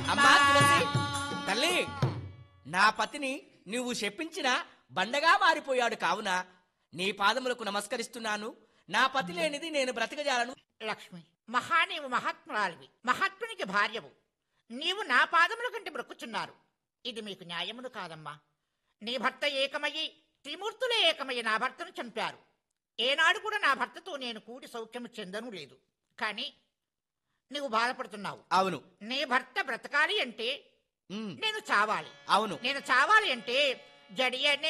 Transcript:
అమ్మా తులసి తల్లి నా పతిని నువ్వు శపించిన బండగా మారిపోయాడు కావున నీ పాదములకు నమస్కరిస్తున్నాను నా పతి లేనిది నేను బ్రతకజాలను లక్ష్మి మహా నీవు మహాత్మురాలివి మహాత్మునికి భార్యవు నీవు నా పాదముల కంటే బ్రొక్కుచున్నారు ఇది మీకు న్యాయమును కాదమ్మా నీ భర్త ఏకమయ్యి త్రిమూర్తులే ఏకమయ్యి నా భర్తను చంపారు ఏనాడు కూడా నా భర్తతో నేను కూడి సౌఖ్యము చెందను లేదు కానీ నువ్వు బాధపడుతున్నావు అవును నీ భర్త బ్రతకాలి అంటే ఉమ్, నేను చావాలి అవును నేను చావాలి అంటే జడియనే